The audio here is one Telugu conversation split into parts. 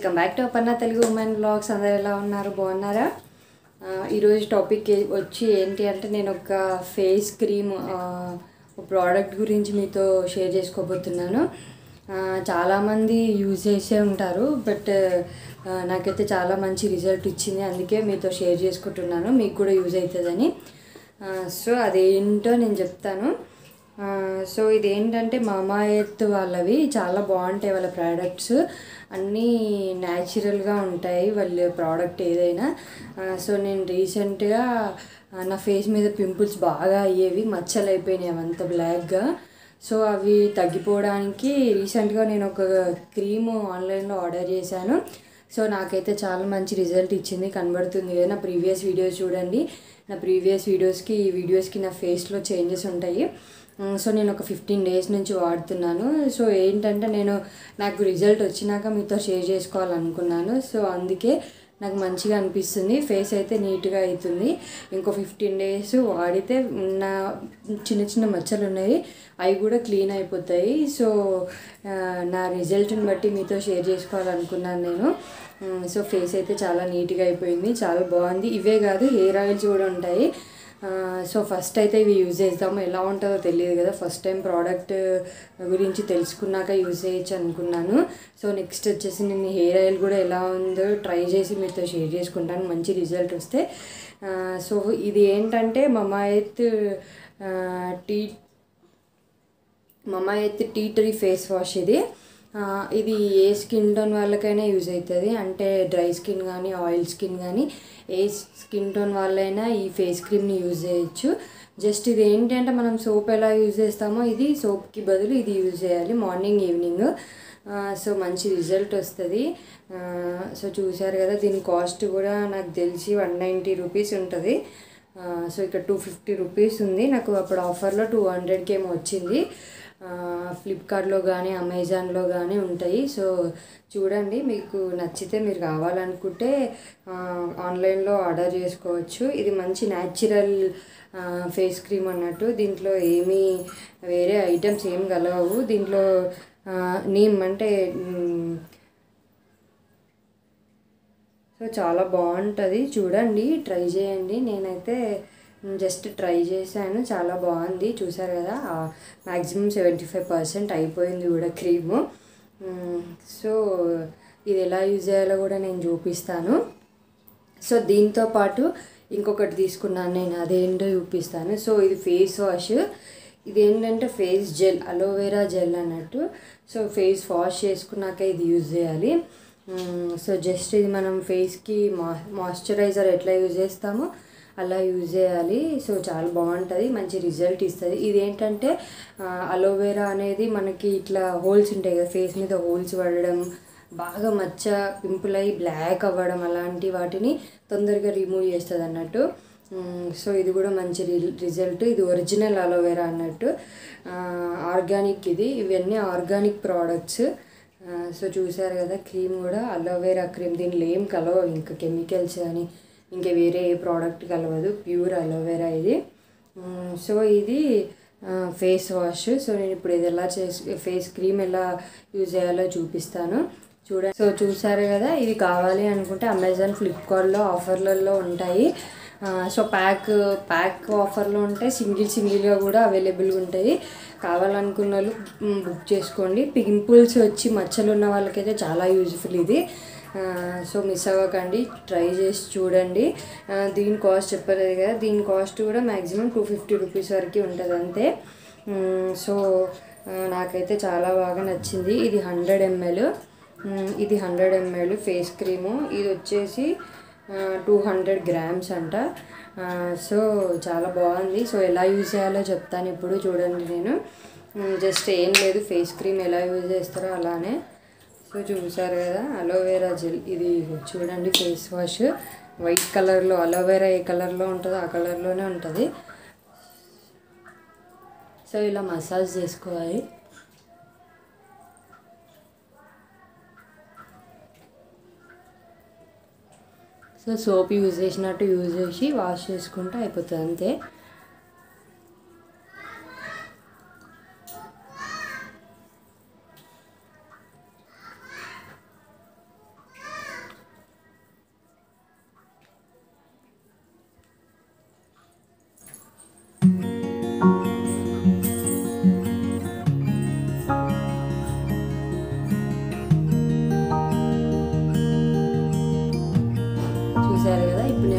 Welcome back to Aparna Telugu women blogs అందరు ఎలా ఉన్నారు బాగున్నారా ఆ, ఈరోజు టాపిక్ ఏ- వచ్చి ఏంటి అంటే నేను ఒక ఫేస్ క్రీమ్ ప్రోడక్ట్ గురించి మీతో షేర్ చేసుకోబోతున్నాను ఆ, చాలామంది యూజ్ చేసే ఉంటారు బట్ ఆ, నాకైతే చాలా మంచి రిజల్ట్ ఇచ్చింది అందుకే మీతో షేర్ చేసుకుంటున్నాను మీకు కూడా యూజ్ అవుతుందని సో అదేంటో నేను చెప్తాను ఆ, సో ఇదేంటంటే మామా ఎర్త్ వాళ్ళవి చాలా బాగుంటాయి వాళ్ళ ప్రోడక్ట్స్ అన్నీ న్యాచురల్గా ఉంటాయి వాళ్ళ ప్రోడక్ట్ ఏదైనా ఆ, సో నేను రీసెంట్గా ఆ, నా ఫేస్ మీద పింపుల్స్ బాగా అయ్యేవి మచ్చలు అయిపోయినాయి అవంతా బ్లాక్గా సో అవి తగ్గిపోవడానికి రీసెంట్గా నేను ఒక క్రీమ్ ఆన్లైన్లో ఆర్డర్ చేశాను సో నాకైతే చాలా మంచి రిజల్ట్ ఇచ్చింది కనబడుతుంది కదా నా ప్రీవియస్ వీడియోస్ చూడండి నా ప్రీవియస్ వీడియోస్కి ఈ వీడియోస్కి నా ఫేస్లో చేంజెస్ ఉంటాయి ఉమ్, సో నేను ఒక ఫిఫ్టీన్ డేస్ నుంచి వాడుతున్నాను సో ఏంటంటే నేను నాకు రిజల్ట్ వచ్చినాక మీతో షేర్ చేసుకోవాలనుకున్నాను సో అందుకే నాకు మంచిగా అనిపిస్తుంది ఫేస్ అయితే నీట్గా అవుతుంది ఇంకో ఫిఫ్టీన్ డేస్ వాడితే ఉన్న చిన్న చిన్న మచ్చలు ఉన్నాయి అవి కూడా క్లీన్ అయిపోతాయి సో ఆ, నా రిజల్ట్ని బట్టి మీతో షేర్ చేసుకోవాలనుకున్నాను నేను ఉమ్, సో ఫేస్ అయితే చాలా నీట్గా అయిపోయింది చాలా బాగుంది ఇవే కాదు హెయిర్ ఆయిల్స్ కూడా ఉంటాయి ఆ, సో ఫస్ట్ అయితే ఇవి యూజ్ చేద్దాము ఎలా ఉంటుందో తెలియదు కదా ఫస్ట్ టైం ప్రోడక్ట్ గురించి తెలుసుకున్నాక యూజ్ చేయొచ్చు అనుకున్నాను సో నెక్స్ట్ వచ్చేసి నేను హెయిర్ ఆయిల్ కూడా ఎలా ఉందో ట్రై చేసి మీతో షేర్ చేసుకుంటాను మంచి రిజల్ట్ వస్తే ఆ, సో ఇది ఏంటంటే Mamaearth tea Mamaearth tea tree face wash ఇది ఆ, ఇది ఏ స్కిన్ టోన్ వాళ్ళకైనా యూజ్ అవుతుంది అంటే డ్రై స్కిన్ కానీ ఆయిల్ స్కిన్ కానీ ఏ స్కిన్ టోన్ వాళ్ళైనా ఈ ఫేస్ క్రీమ్ని యూజ్ చేయొచ్చు జస్ట్ ఇది ఏంటి అంటే మనం సోప్ ఎలా యూజ్ చేస్తామో ఇది సోప్కి బదులు ఇది యూజ్ చేయాలి మార్నింగ్ ఈవినింగ్ సో మంచి రిజల్ట్ వస్తుంది సో చూశారు కదా దీని కాస్ట్ కూడా నాకు తెలిసి వన్ నైంటీ రూపీస్ ఉంటుంది ఆ, సో ఇక్కడ టూ ఫిఫ్టీ రూపీస్ ఉంది నాకు అప్పుడు ఆఫర్లో టూ హండ్రెడ్కి ఏమో వచ్చింది ఆ, ఫ్లిప్కార్ట్లో కానీ అమెజాన్లో కానీ ఉంటాయి సో చూడండి మీకు నచ్చితే మీరు కావాలనుకుంటే ఆ, ఆన్లైన్లో ఆర్డర్ చేసుకోవచ్చు ఇది మంచి న్యాచురల్ ఆ, ఫేస్ క్రీమ్ అన్నట్టు దీంట్లో ఏమీ వేరే ఐటమ్స్ ఏం కలవవు దీంట్లో ఆ, నీమ్ అంటే మ్, సో చాలా బాగుంటుంది చూడండి ట్రై చేయండి నేనైతే జస్ట్ ట్రై చేశాను చాలా బాగుంది చూసారు కదా మ్యాక్సిమం సెవెంటీ ఫైవ్ పర్సెంట్ అయిపోయింది కూడా క్రీము సో ఇది ఎలా యూజ్ చేయాలో కూడా నేను చూపిస్తాను సో దీంతో పాటు ఇంకొకటి తీసుకున్నాను నేను అదేంటో చూపిస్తాను సో ఇది ఫేస్ వాష్ ఇది ఏంటంటే ఫేస్ జెల్ అలోవెరా జెల్ అన్నట్టు సో ఫేస్ వాష్ చేసుకున్నాక ఇది యూజ్ చేయాలి మ్మ్, సో జస్ట్ ఇది మనం ఫేస్కి మా మాయిశ్చరైజర్ ఎట్లా యూజ్ చేస్తామో అలా యూజ్ చేయాలి సో చాలా బాగుంటుంది మంచి రిజల్ట్ ఇస్తుంది ఇది ఏంటంటే అలోవెరా అనేది మనకి ఇట్లా హోల్స్ ఉంటాయి కదా ఫేస్ మీద హోల్స్ పడడం బాగా మచ్చ పింపుల్ అయ్యి బ్లాక్ అవ్వడం అలాంటి వాటిని తొందరగా రిమూవ్ చేస్తుంది అన్నట్టు మ్మ్, సో ఇది కూడా మంచి రి- రిజల్ట్ ఇది ఒరిజినల్ అలోవెరా అన్నట్టు ఆర్గానిక్ ఇది ఇవన్నీ ఆర్గానిక్ ప్రోడక్ట్స్ సో చూసారు కదా క్రీమ్ కూడా అలోవెరా క్రీమ్ దీనిలో ఏం కలవవు ఇంకా కెమికల్స్ కానీ ఇంకా వేరే ఏ ప్రోడక్ట్ కలవదు ప్యూర్ అలోవెరా ఇది మ్మ్, సో ఇది ఫేస్ వాష్ సో నేను ఇప్పుడు ఇది ఎలా చేసి ఫేస్ క్రీమ్ ఎలా యూజ్ చేయాలో చూపిస్తాను చూడండి సో చూసారు కదా ఇది కావాలి అనుకుంటే అమెజాన్ ఫ్లిప్కార్ట్లో ఆఫర్లలో ఉంటాయి ఆ, సో ప్యాక్ ప్యాక్ ఆఫర్లో ఉంటాయి సింగిల్ సింగిల్గా కూడా అవైలబుల్గా ఉంటాయి కావాలనుకున్న వాళ్ళు మ్, బుక్ చేసుకోండి పింపుల్స్ వచ్చి మచ్చలు ఉన్న వాళ్ళకైతే చాలా యూజ్ఫుల్ ఇది ఆ, సో మిస్ అవ్వకండి ట్రై చేసి చూడండి ఆ, దీని కాస్ట్ చెప్పలేదు కదా దీని కాస్ట్ కూడా మ్యాక్సిమం టూ ఫిఫ్టీ రూపీస్ వరకు ఉంటుంది అంతే మ్, సో ఆ, నాకైతే చాలా బాగా నచ్చింది ఇది హండ్రెడ్ ఎంఎల్ ఇది హండ్రెడ్ ఎంఎల్ ఫేస్ క్రీము ఇది వచ్చేసి టూ హండ్రెడ్ గ్రామ్స్ అంట ఆ, సో చాలా బాగుంది సో ఎలా యూజ్ చేయాలో చెప్తాను ఇప్పుడు చూడండి నేను జస్ట్ ఏం లేదు ఫేస్ క్రీమ్ ఎలా యూజ్ చేస్తారో అలానే సో చూసారు కదా అలోవెరా జెల్ ఇది చూడండి ఫేస్ వాష్ వైట్ కలర్లో అలోవెరా ఏ కలర్లో ఉంటుందో ఆ కలర్లోనే ఉంటుంది సో ఇలా మసాజ్ చేసుకోవాలి సో సోప్ యూజ్ చేసినట్టు యూజ్ చేసి వాష్ చేసుకుంటే అయిపోతుంది అంతే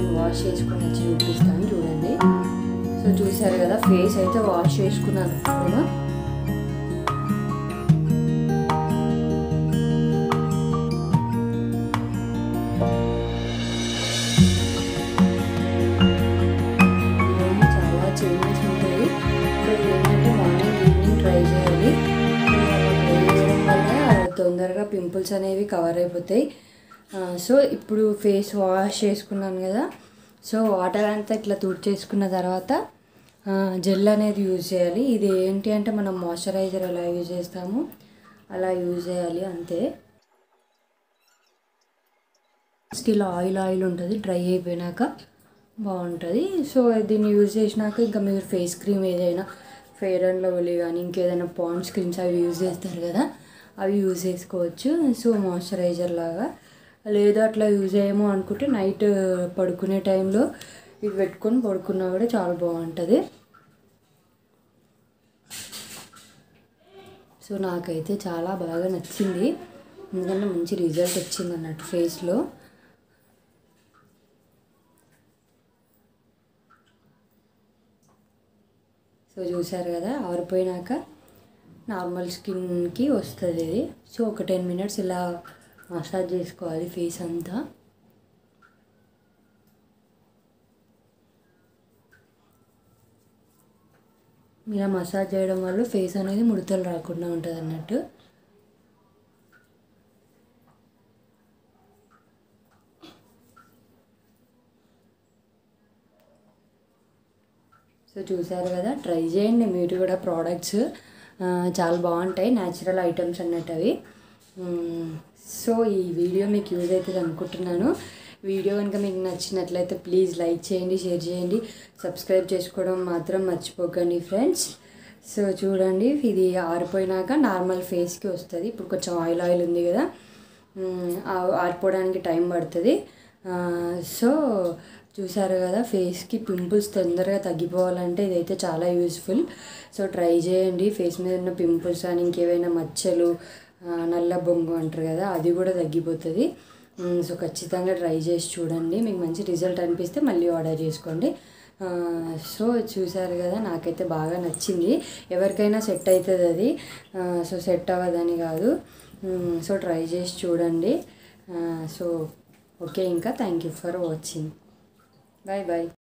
నేను వాష్ చేసుకుని వచ్చి చూపిస్తాను చూడండి సో చూసారు కదా ఫేస్ అయితే వాష్ చేసుకున్నాను కూడా చాలా చేంజెస్ ఉంటాయి సో ఏంటంటే మార్నింగ్ ఈవినింగ్ ట్రై చేయాలి సో అలా ట్రై చేయడం వల్ల తొందరగా పింపుల్స్ అనేవి కవర్ అయిపోతాయి ఆ, సో ఇప్పుడు ఫేస్ వాష్ చేసుకున్నాను కదా సో వాటర్ అంతా ఇట్లా తుడిచేసుకున్న తర్వాత ఆ, జెల్ అనేది యూజ్ చేయాలి ఇది ఏంటి అంటే మనం మాయిశ్చరైజర్ ఎలా యూజ్ చేస్తామో అలా యూజ్ చేయాలి అంతే స్టిల్ ఆయిల్ ఆయిల్ ఉంటుంది డ్రై అయిపోయినాక బాగుంటుంది సో దీన్ని యూజ్ చేసినాక ఇంకా మీరు ఫేస్ క్రీమ్ ఏదైనా ఫెయిర్ అండ్ లవ్లీ కానీ ఇంకేదైనా పాండ్స్ క్రీమ్స్ అవి యూజ్ చేస్తారు కదా అవి యూజ్ చేసుకోవచ్చు సో మాయిశ్చరైజర్ లాగా లేదు అట్లా యూజ్ చేయము అనుకుంటే నైట్ పడుకునే టైంలో ఇది పెట్టుకొని పడుకున్నా కూడా చాలా బాగుంటుంది సో నాకైతే చాలా బాగా నచ్చింది ఎందుకంటే మంచి రిజల్ట్ వచ్చింది అన్నట్టు ఫేస్లో సో చూసారు కదా ఆరిపోయినాక నార్మల్ స్కిన్కి వస్తుంది ఇది సో ఒక టెన్ మినిట్స్ ఇలా మసాజ్ చేసుకోవాలి ఫేస్ అంతా ఇలా మసాజ్ చేయడం వల్ల ఫేస్ అనేది ముడతలు రాకుండా ఉంటుంది అన్నట్టు సో చూసారు కదా ట్రై చేయండి మీరు కూడా ప్రోడక్ట్స్ చాలా బాగుంటాయి న్యాచురల్ ఐటమ్స్ అన్నట్టు అవి మ్మ్. సో ఈ వీడియో మీకు యూజ్ అవుతుంది అనుకుంటున్నాను వీడియో కనుక మీకు నచ్చినట్లయితే ప్లీజ్ లైక్ చేయండి షేర్ చేయండి సబ్స్క్రైబ్ చేసుకోవడం మాత్రం మర్చిపోకండి ఫ్రెండ్స్ సో చూడండి ఇది ఆరిపోయినాక నార్మల్ ఫేస్కి వస్తుంది ఇప్పుడు కొంచెం ఆయిల్ ఆయిల్ ఉంది కదా మ్మ్, ఆ- ఆరిపోవడానికి టైం పడుతుంది ఆ, సో చూసారు కదా ఫేస్కి పింపుల్స్ తొందరగా తగ్గిపోవాలంటే ఇదైతే చాలా యూస్ఫుల్ సో ట్రై చేయండి ఫేస్ మీద ఉన్న పింపుల్స్ అని ఇంకేవైనా మచ్చలు ఆ, నల్ల బొంగు అంటారు కదా అది కూడా తగ్గిపోతుంది మ్, సో ఖచ్చితంగా ట్రై చేసి చూడండి మీకు మంచి రిజల్ట్ అనిపిస్తే మళ్ళీ ఆర్డర్ చేసుకోండి ఆ, సో చూసారు కదా నాకైతే బాగా నచ్చింది ఎవరికైనా సెట్ అవుతుంది అది ఆ, సో సెట్ అవ్వదని కాదు మ్, సో ట్రై చేసి చూడండి ఆ, సో ఓకే ఇంకా thank you for watching bye bye